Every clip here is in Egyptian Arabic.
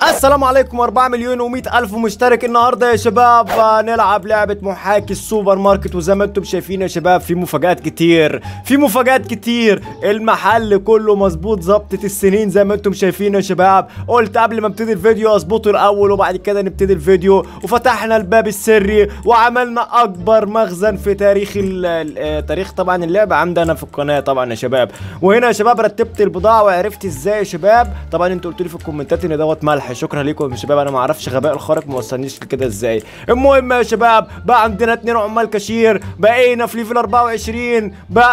السلام عليكم 4 مليون و100 الف مشترك النهارده يا شباب هنلعب لعبه محاكي السوبر ماركت وزي ما انتم شايفين يا شباب في مفاجات كتير في مفاجات كتير المحل كله مظبوط ظبطة السنين زي ما انتم شايفين يا شباب قلت قبل ما ابتدي الفيديو اظبطه الاول وبعد كده نبتدي الفيديو وفتحنا الباب السري وعملنا اكبر مخزن في تاريخ ال ال- تاريخ طبعا اللعبه عندنا في القناه طبعا يا شباب وهنا يا شباب رتبت البضاعه وعرفت ازاي يا شباب طبعا انتوا قلتوا لي في الكومنتات ان دوت ملح شكرا لكم يا شباب انا ما اعرفش غباء الخارق ما وصلنيش لكده ازاي المهم يا شباب بقى عندنا اتنين عمال كاشير بقينا في ليفل 24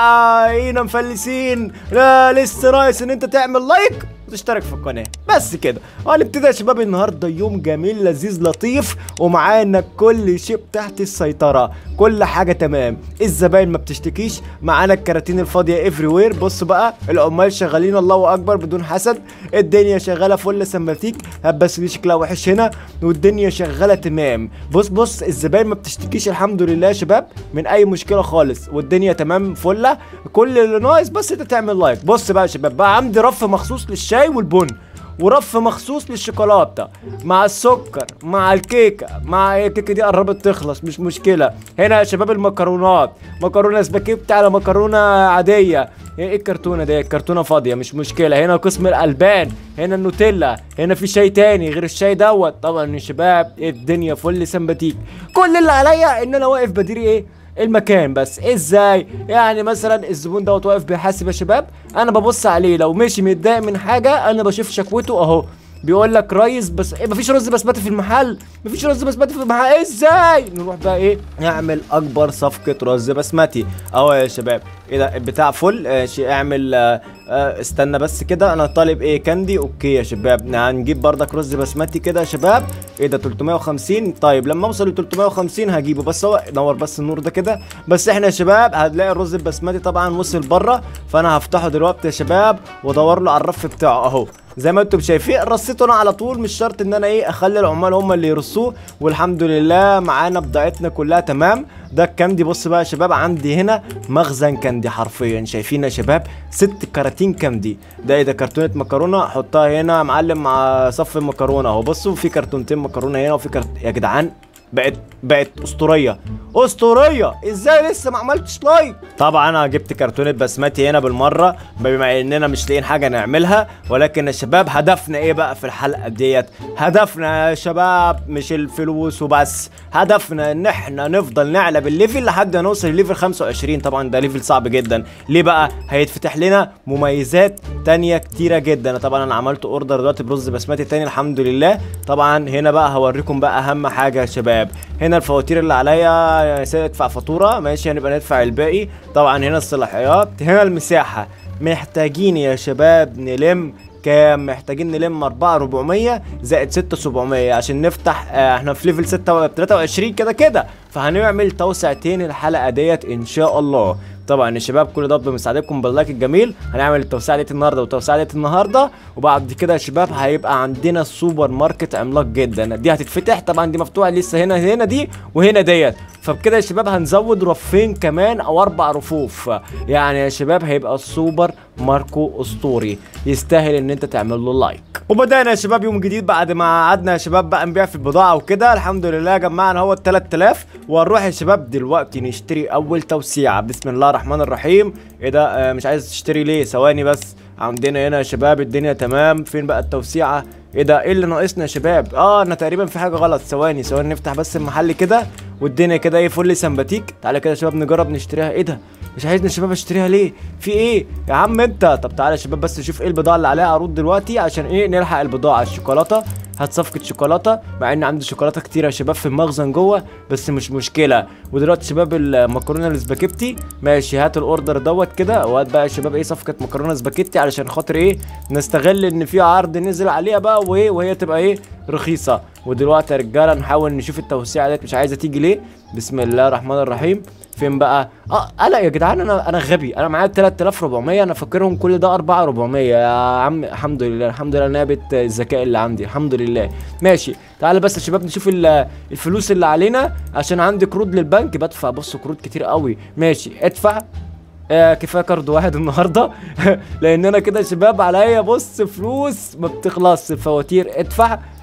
بقينا مفلسين لا لسه ناقص ان انت تعمل لايك وتشترك في القناه بس كده هنبتدي يا شباب النهارده يوم جميل لذيذ لطيف ومعانا كل شيء تحت السيطره كل حاجه تمام الزباين ما بتشتكيش معانا الكراتين الفاضيه افري وير بص بقى العمال شغالين الله اكبر بدون حسد الدنيا شغاله فل سماتيك بس دي شكلها وحش هنا والدنيا شغاله تمام بص بص الزباين ما بتشتكيش الحمد لله يا شباب من اي مشكله خالص والدنيا تمام فله كل اللي ناقص بس انت تعمل لايك بص بقى يا شباب بقى عندي رف مخصوص للشاي والبن ورف مخصوص للشوكولاته مع السكر مع الكيكه مع إيه الكيكه دي قربت تخلص مش مشكله هنا يا شباب المكرونات مكرونه سباكيتي على مكرونه عاديه ايه الكرتونه دي الكرتونه فاضيه مش مشكله هنا قسم الالبان هنا النوتيلا هنا في شاي تاني غير الشاي دوت طبعا يا شباب الدنيا فل سمباتيك كل اللي عليا ان انا واقف بديري ايه المكان بس ازاي يعني مثلا الزبون دوت واقف بيحاسب يا شباب انا ببص عليه لو مشي متضايق من حاجه انا بشوف شكوته اهو بيقول لك ريس بس إيه مفيش رز بسمتي في المحل مفيش رز بسمتي في المحل ازاي نروح بقى ايه نعمل اكبر صفقه رز بسمتي اهو يا شباب ايه ده البتاع فل آه شي- اعمل آه آه استنى بس كده انا طالب ايه كاندي اوكي يا شباب هنجيب بردك رز بسمتي كده يا شباب ايه ده 350 طيب لما اوصل ل 350 هجيبه بس هو نور بس النور ده كده بس احنا يا شباب هتلاقي الرز البسمتي طبعا وصل بره فانا هفتحه دلوقتي يا شباب وادور له على الرف بتاعه اهو زي ما انتم شايفين رصيته انا على طول مش شرط ان انا ايه اخلي العمال هم اللي يرصوه والحمد لله معانا بضاعتنا كلها تمام ده الكاندي بص بقى يا شباب عندي هنا مخزن كاندي حرفيا شايفين يا شباب ست كراتين كاندي ده ايه ده كرتونه مكرونه احطها هنا يا معلم مع صف المكرونه اهو بصوا في كرتونتين مكرونه هنا وفي كرت يا جدعان بقت بقت اسطوريه اسطوريه ازاي لسه ما عملتش لايك طبعا انا جبت كرتونه بسمتي هنا بالمره بما اننا مش لاقيين حاجه نعملها ولكن يا شباب هدفنا ايه بقى في الحلقه ديت هدفنا يا شباب مش الفلوس وبس هدفنا ان احنا نفضل نعلى بالليفل لحد ما نوصل لليفل 25 طبعا ده ليفل صعب جدا ليه بقى هيتفتح لنا مميزات تانية كتيرة جدا طبعا انا عملت اوردر دلوقتي برز بسمتي تاني الحمد لله طبعا هنا بقى هوريكم بقى اهم حاجة يا شباب هنا الفواتير اللي عليا يعني ادفع فاتورة ماشي هنبقى ندفع الباقي طبعا هنا الصلاحيات هنا المساحة محتاجين يا شباب نلم كام محتاجين نلم 4400 زائد 6700 عشان نفتح آه احنا في ليفل 6 23 كده كده فهنعمل توسعتين الحلقه ديت ان شاء الله طبعا يا شباب كل ده بمساعدتكم باللايك الجميل هنعمل التوسعه ديت النهارده والتوسعه ديت النهارده وبعد كده يا شباب هيبقى عندنا السوبر ماركت عملاق جدا دي هتتفتح طبعا دي مفتوحه لسه هنا هنا دي وهنا ديت فبكده يا شباب هنزود رفين كمان او اربع رفوف يعني يا شباب هيبقى السوبر ماركو اسطوري يستاهل ان انت تعمل له لايك وبدانا يا شباب يوم جديد بعد ما قعدنا يا شباب بقى نبيع في البضاعه وكده الحمد لله جمعنا هو ال 3000 وهنروح يا شباب دلوقتي نشتري اول توسيعه بسم الله الرحمن الرحيم ايه ده آه مش عايز تشتري ليه ثواني بس عندنا هنا يا شباب الدنيا تمام فين بقى التوسيعه ايه ده ايه اللي ناقصنا يا شباب اه انا تقريبا في حاجه غلط ثواني ثواني نفتح بس المحل كده والدنيا كده ايه فل سمباتيك تعالى كده يا شباب نجرب نشتريها ايه ده مش عايزني يا شباب اشتريها ليه في ايه يا عم انت طب تعالى يا شباب بس نشوف ايه البضاعه اللي عليها عروض دلوقتي عشان ايه نلحق البضاعه الشوكولاته هات صفقة شوكولاتة مع ان عندي شوكولاتة كتيرة يا شباب في المخزن جوه بس مش مشكلة ودلوقتي شباب المكرونة السباكيتي ماشي هات الاوردر دوت كده وهات بقى يا شباب ايه صفقة مكرونة سباكيتي علشان خاطر ايه نستغل ان في عرض نزل عليها بقى وايه وهي تبقى ايه رخيصة ودلوقتي يا رجالة نحاول نشوف التوسيعة ديت مش عايزة تيجي ليه بسم الله الرحمن الرحيم فين بقى اه لا يا جدعان انا انا غبي انا معايا 3400 انا فاكرهم كل ده 4400 يا عم الحمد لله الحمد لله نابت الذكاء اللي عندي الحمد لله ماشي تعالى بس يا شباب نشوف ال- الفلوس اللي علينا عشان عندي قروض للبنك بدفع بص قروض كتير قوي ماشي ادفع آه كفايه كارد واحد النهارده لان انا كده يا شباب عليا بص فلوس ما بتخلصش الفواتير ادفع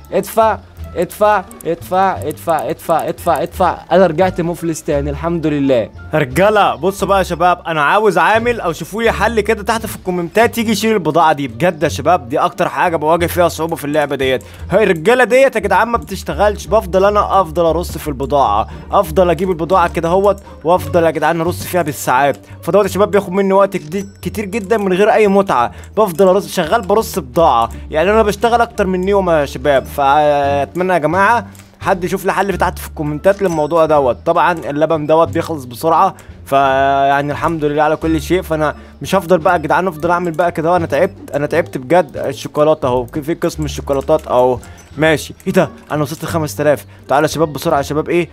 ادفع ادفع ادفع ادفع ادفع ادفع ادفع انا رجعت مفلس تاني الحمد لله رجاله بصوا بقى يا شباب انا عاوز عامل او شوفوا لي حل كده تحت في الكومنتات يجي يشيل البضاعه دي بجد يا شباب دي اكتر حاجه بواجه فيها صعوبه في اللعبه ديت هاي الرجاله ديت يا جدعان ما بتشتغلش بفضل انا افضل ارص في البضاعه افضل اجيب البضاعه كده اهوت وافضل يا جدعان ارص فيها بالساعات فدوت يا شباب بياخد مني وقت كدي- كتير جدا من غير اي متعه بفضل ارص شغال برص بضاعه يعني انا بشتغل اكتر من يوم يا شباب فاتمنى يا جماعه حد يشوف لي حل تحت في الكومنتات للموضوع دوت طبعا اللبن دوت بيخلص بسرعه فيعني الحمد لله على كل شيء فانا مش هفضل بقى يا جدعان افضل اعمل بقى كده انا تعبت انا تعبت بجد الشوكولاته اهو في قسم الشوكولاتات اهو ماشي ايه ده انا وصلت ل 5000 تعالى يا شباب بسرعه يا شباب ايه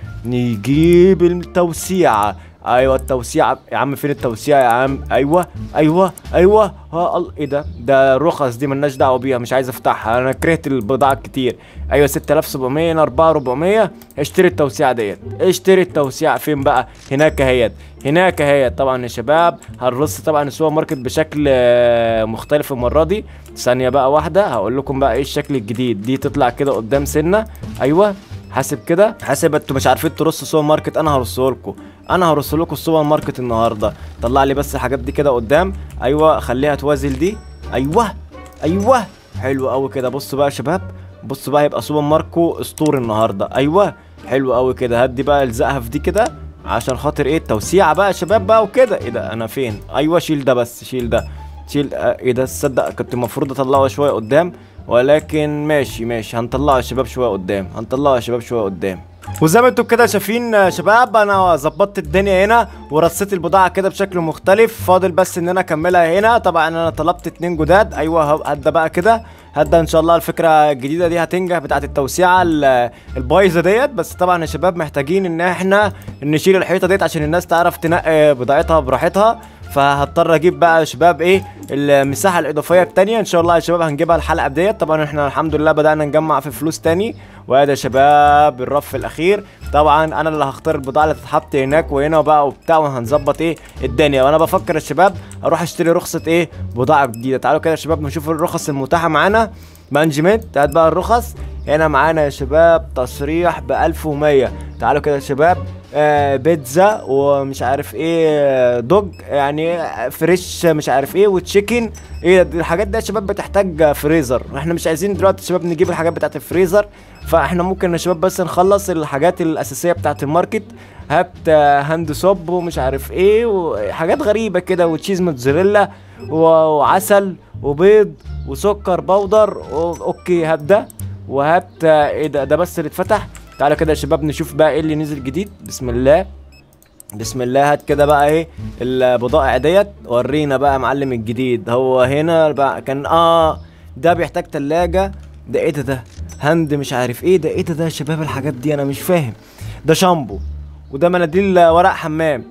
نجيب التوسيعه ايوه التوسيعه يا عم فين التوسيعه يا عم ايوه ايوه ايوه ها ال- ايه ده ده الرخص دي ملناش دعوه بيها مش عايز افتحها انا كرهت البضاعه كتير ايوه 6700 هنا 4400 اشتري التوسيعه ديت اشتري التوسيعه فين بقى هناك اهيت هناك اهيت طبعا يا شباب هنرص طبعا السوبر ماركت بشكل آه، مختلف المره دي ثانيه بقى واحده هقول لكم بقى ايه الشكل الجديد دي تطلع كده قدام سنه ايوه حاسب كده حاسب انتوا مش عارفين ترصوا سوبر ماركت انا هرصه لكم انا هرص لكم السوبر ماركت النهارده طلع لي بس الحاجات دي كده قدام ايوه خليها توازي دي ايوه ايوه حلو قوي كده بصوا بقى يا شباب بصوا بقى هيبقى سوبر ماركو اسطوري النهارده ايوه حلو قوي كده هدي بقى الزقها في دي كده عشان خاطر ايه التوسيعه بقى يا شباب بقى وكده ايه ده انا فين ايوه شيل ده بس شيل ده شيل آه، ايه ده تصدق كنت المفروض اطلعه شويه قدام ولكن ماشي ماشي هنطلعه يا شباب شويه قدام هنطلعه يا شباب شويه قدام وزي ما انتم كده شايفين يا شباب انا ظبطت الدنيا هنا ورصيت البضاعه كده بشكل مختلف فاضل بس ان انا اكملها هنا طبعا انا طلبت اتنين جداد ايوه هب- هدا بقى كده هدا ان شاء الله الفكره الجديده دي هتنجح بتاعه التوسيعه ال- البايظه ديت بس طبعا يا شباب محتاجين ان احنا نشيل الحيطه ديت عشان الناس تعرف تنقي بضاعتها براحتها فهضطر اجيب بقى يا شباب ايه المساحه الاضافيه التانية ان شاء الله يا شباب هنجيبها الحلقه ديت طبعا احنا الحمد لله بدانا نجمع في فلوس تاني وادي يا شباب الرف الاخير طبعا انا اللي هختار البضاعه اللي تتحط هناك وهنا بقى وبتاع وهنظبط ايه الدنيا وانا بفكر يا شباب اروح اشتري رخصه ايه بضاعه جديده تعالوا كده يا شباب نشوف الرخص المتاحه معانا مانجمنت هات بقى الرخص هنا معانا يا شباب تصريح ب 1100 تعالوا كده يا شباب آه بيتزا ومش عارف ايه آه، دوج يعني آه، فريش مش عارف ايه وتشيكن ايه دي الحاجات دي يا شباب بتحتاج فريزر احنا مش عايزين دلوقتي يا شباب نجيب الحاجات بتاعت الفريزر فاحنا ممكن يا شباب بس نخلص الحاجات الاساسيه بتاعت الماركت هات آه، هاند صوب ومش عارف ايه وحاجات غريبه كده وتشيز موتزاريلا و- وعسل وبيض وسكر بودر و- اوكي هات ده وهات آه، ايه ده ده بس اللي اتفتح تعالى كده يا شباب نشوف بقى ايه اللي نزل جديد بسم الله بسم الله هات كده بقى ايه البضائع ديت ورينا بقى يا معلم الجديد هو هنا بقى كان اه ده بيحتاج تلاجة ده ايه ده ده هند مش عارف ايه ده ايه ده ده يا شباب الحاجات دي انا مش فاهم ده شامبو وده مناديل ورق حمام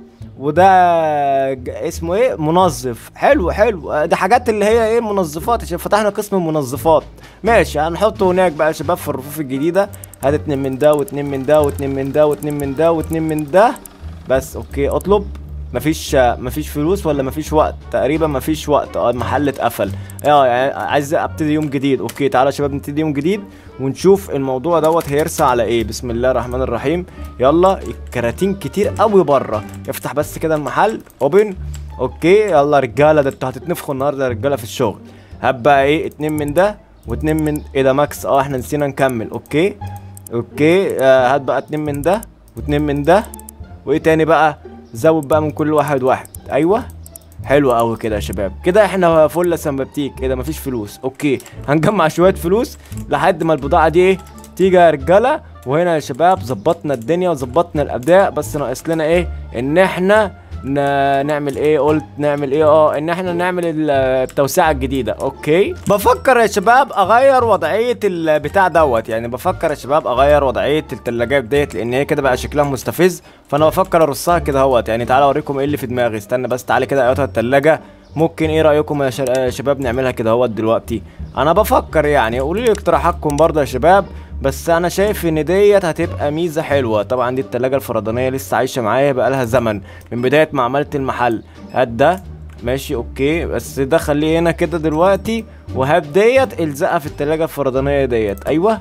وده ج- اسمه ايه منظف حلو حلو ده حاجات اللي هي ايه منظفات عشان فتحنا قسم المنظفات ماشي هنحطه هناك بقى يا شباب في الرفوف الجديده هات اتنين من ده واتنين من ده واتنين من ده واتنين من ده واتنين من ده بس اوكي اطلب مفيش مفيش فلوس ولا مفيش وقت تقريبا مفيش وقت اه المحل اتقفل اه يعني عايز ابتدي يوم جديد اوكي تعالى يا شباب نبتدي يوم جديد ونشوف الموضوع دوت هيرسى على ايه بسم الله الرحمن الرحيم يلا الكراتين كتير قوي بره افتح بس كده المحل اوبن اوكي يلا رجاله ده انتوا هتتنفخوا النهارده يا رجاله في الشغل هات بقى ايه اتنين من ده واتنين من ايه ده ماكس اه احنا نسينا نكمل اوكي اوكي آه هات بقى اتنين من ده واتنين من ده وايه تاني بقى زود بقى من كل واحد واحد ايوه حلو قوي كده يا شباب كده احنا فل سمبتيك كده مفيش فلوس اوكي هنجمع شويه فلوس لحد ما البضاعه دي ايه تيجي يا رجاله وهنا يا شباب ظبطنا الدنيا وظبطنا الاداء بس ناقص لنا ايه ان احنا ن- نعمل ايه قلت نعمل ايه اه ان احنا نعمل ال- التوسعه الجديده اوكي بفكر يا شباب اغير وضعيه البتاع دوت يعني بفكر يا شباب اغير وضعيه التلاجات ديت لان هي كده بقى شكلها مستفز فانا بفكر ارصها كده اهوت يعني تعالى اوريكم ايه اللي في دماغي استنى بس تعالى كده ايتها التلاجه ممكن ايه رايكم يا شر- يا شباب نعملها كده اهوت دلوقتي انا بفكر يعني قولوا لي اقتراحاتكم برضه يا شباب بس انا شايف ان ديت هتبقى ميزه حلوه طبعا دي التلاجة الفرضانيه لسه عايشه معايا بقالها زمن من بدايه ما عملت المحل هات ده ماشي اوكي بس ده خليه هنا كده دلوقتي وهات ديت الزقها في التلاجة الفرضانيه ديت ايوه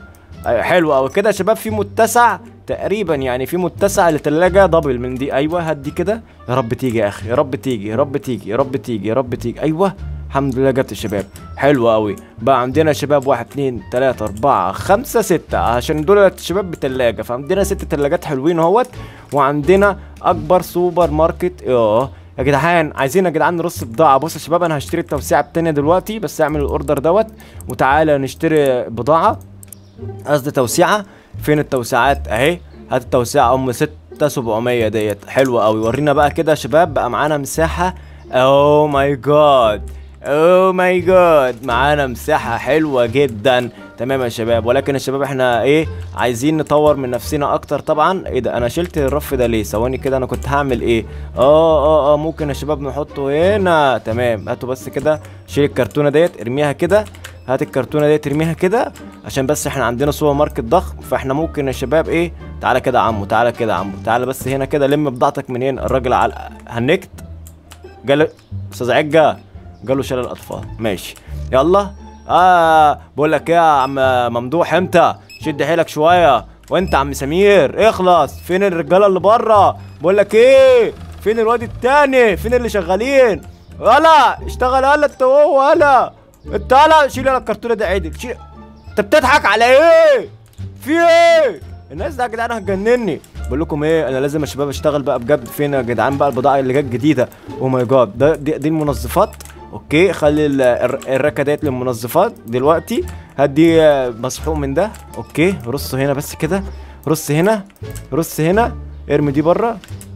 أيوة حلو قوي كده يا شباب في متسع تقريبا يعني في متسع لتلاجة دبل من دي ايوه هات دي كده يا رب تيجي يا اخي يا رب تيجي يا رب تيجي يا رب تيجي يا رب تيجي ايوه الحمد لله جت يا شباب حلو قوي بقى عندنا يا شباب واحد اتنين تلاتة اربعة خمسة ستة عشان دول الشباب بتلاجة فعندنا ست تلاجات حلوين اهوت وعندنا اكبر سوبر ماركت اه يا جدعان عايزين يا جدعان نرص بضاعة بص يا شباب انا هشتري التوسيعة التانية دلوقتي بس اعمل الاوردر دوت وتعالى نشتري بضاعة قصدي توسيعة فين التوسيعات اهي هات التوسيعة ام ستة سبعمية ديت حلوة قوي ورينا بقى كده يا شباب بقى معانا مساحة اوه ماي جاد اوه ماي جاد معانا مساحة حلوة جدا تمام يا شباب ولكن يا شباب احنا ايه عايزين نطور من نفسنا اكتر طبعا ايه ده انا شلت الرف ده ليه ثواني كده انا كنت هعمل ايه اه اه اه ممكن يا شباب نحطه هنا تمام هاتوا بس كده شيل الكرتونة ديت ارميها كده هات الكرتونه ديت ارميها كده عشان بس احنا عندنا سوبر ماركت ضخم فاحنا ممكن يا شباب ايه تعالى كده يا عمو تعالى كده يا عمو تعالى بس هنا كده لم بضاعتك منين الراجل على هنكت جال استاذ عجه جاله شلل الاطفال ماشي يلا اه بقول لك ايه يا عم ممدوح انت شد حيلك شويه وانت عم سمير اخلص فين الرجاله اللي بره بقول لك ايه فين الواد التاني فين اللي شغالين ولا اشتغل هلا انت وهو هلا انت هلا شيل انا الكرتونه دي عدل شيل انت بتضحك على ايه في ايه الناس ده يا جدعان هتجنني بقول لكم ايه انا لازم يا شباب اشتغل بقى بجد فين يا جدعان بقى البضاعه اللي جت جديده او ماي جاد ده دي, دي المنظفات اوكي خلي ال- الر- الركه ديت للمنظفات دلوقتي هدي آه، مسحوق من ده اوكي رص هنا بس كده رص هنا رص هنا ارمي دي بره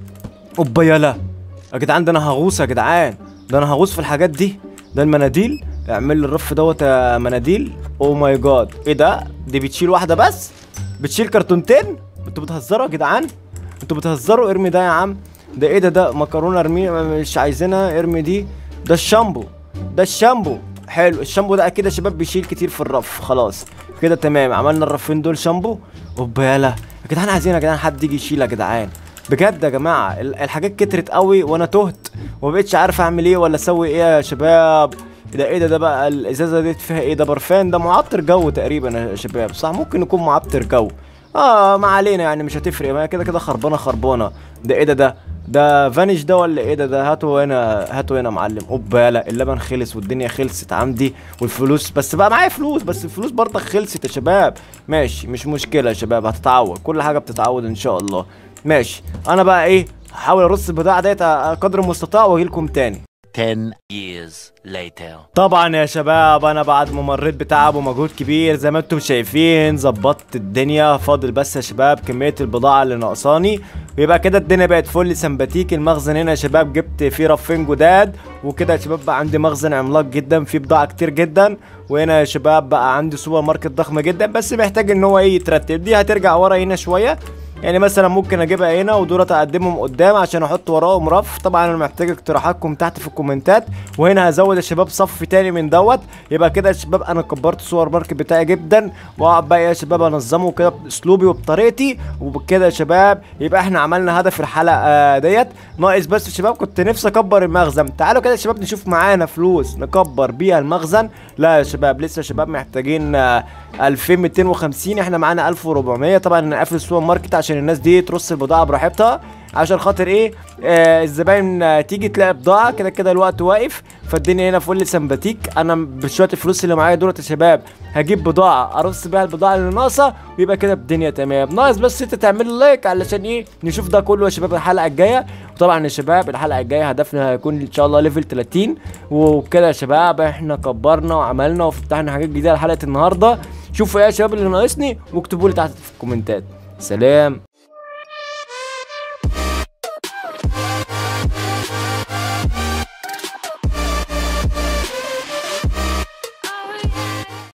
اوبا يلا يا جدعان ده انا هغوص يا جدعان ده انا هغوص في الحاجات دي ده المناديل اعمل لي الرف دوت يا مناديل او ماي جاد ايه ده دي بتشيل واحده بس بتشيل كرتونتين انتوا بتهزروا يا جدعان انتوا بتهزروا ارمي ده يا عم ده ايه ده ده مكرونه ارمي مش عايزينها ارمي دي ده الشامبو ده الشامبو حلو الشامبو ده اكيد يا شباب بيشيل كتير في الرف خلاص كده تمام عملنا الرفين دول شامبو اوبا يلا يا جدعان عايزين يا جدعان حد يجي يشيل يا جدعان بجد يا جماعه ال- الحاجات كترت قوي وانا تهت ومبقتش عارف اعمل ايه ولا اسوي ايه يا شباب ده ايه ده ده بقى الازازه دي فيها ايه ده برفان ده معطر جو تقريبا يا شباب صح ممكن يكون معطر جو اه ما علينا يعني مش هتفرق ما هي كده كده خربانه خربانه ده ايه ده ده ده فانيش ده ولا ايه ده ده هاتوا هنا هاتوا هنا يا معلم اوبا لا اللبن خلص والدنيا خلصت عندي والفلوس بس بقى معايا فلوس بس الفلوس برضك خلصت يا شباب ماشي مش مشكله يا شباب هتتعوض كل حاجه بتتعوض ان شاء الله ماشي انا بقى ايه هحاول ارص البضاعه ديت قدر المستطاع واجي لكم تاني 10 years later. طبعا يا شباب انا بعد ما مريت بتعب ومجهود كبير زي ما انتم شايفين ظبطت الدنيا فاضل بس يا شباب كميه البضاعه اللي ناقصاني ويبقى كده الدنيا بقت فل سمباتيك المخزن هنا يا شباب جبت فيه رفين جداد وكده يا شباب بقى عندي مخزن عملاق جدا فيه بضاعه كتير جدا وهنا يا شباب بقى عندي سوبر ماركت ضخم جدا بس محتاج ان هو ايه يترتب دي هترجع ورا هنا شويه يعني مثلا ممكن اجيبها هنا ودولت اقدمهم قدام عشان احط وراهم رف طبعا انا محتاج اقتراحاتكم تحت في الكومنتات وهنا هزود يا شباب صف تاني من دوت يبقى كده يا شباب انا كبرت السوبر ماركت بتاعي جدا واقعد بقى يا شباب انظمه كده باسلوبي وبطريقتي وبكده يا شباب يبقى احنا عملنا هدف الحلقه ديت ناقص بس يا شباب كنت نفسي اكبر المخزن تعالوا كده يا شباب نشوف معانا فلوس نكبر بيها المخزن لا يا شباب لسه يا شباب محتاجين آه، 2250 احنا معانا 1400 طبعا نقفل السوبر ماركت عشان الناس دي ترص البضاعه براحتها عشان خاطر ايه آه الزباين آه تيجي تلاقي بضاعه كده كده الوقت واقف فالدنيا هنا فل سمباتيك انا بشويه الفلوس اللي معايا دولت يا شباب هجيب بضاعه ارص بيها البضاعه اللي ناقصه ويبقى كده الدنيا تمام ناقص بس انت تعمل لايك علشان ايه نشوف ده كله يا شباب الحلقه الجايه وطبعا يا شباب الحلقه الجايه هدفنا هيكون ان شاء الله ليفل 30 وكده يا شباب احنا كبرنا وعملنا وفتحنا حاجات جديده لحلقه النهارده شوفوا ايه يا شباب اللي ناقصني واكتبوا لي تحت في الكومنتات سلام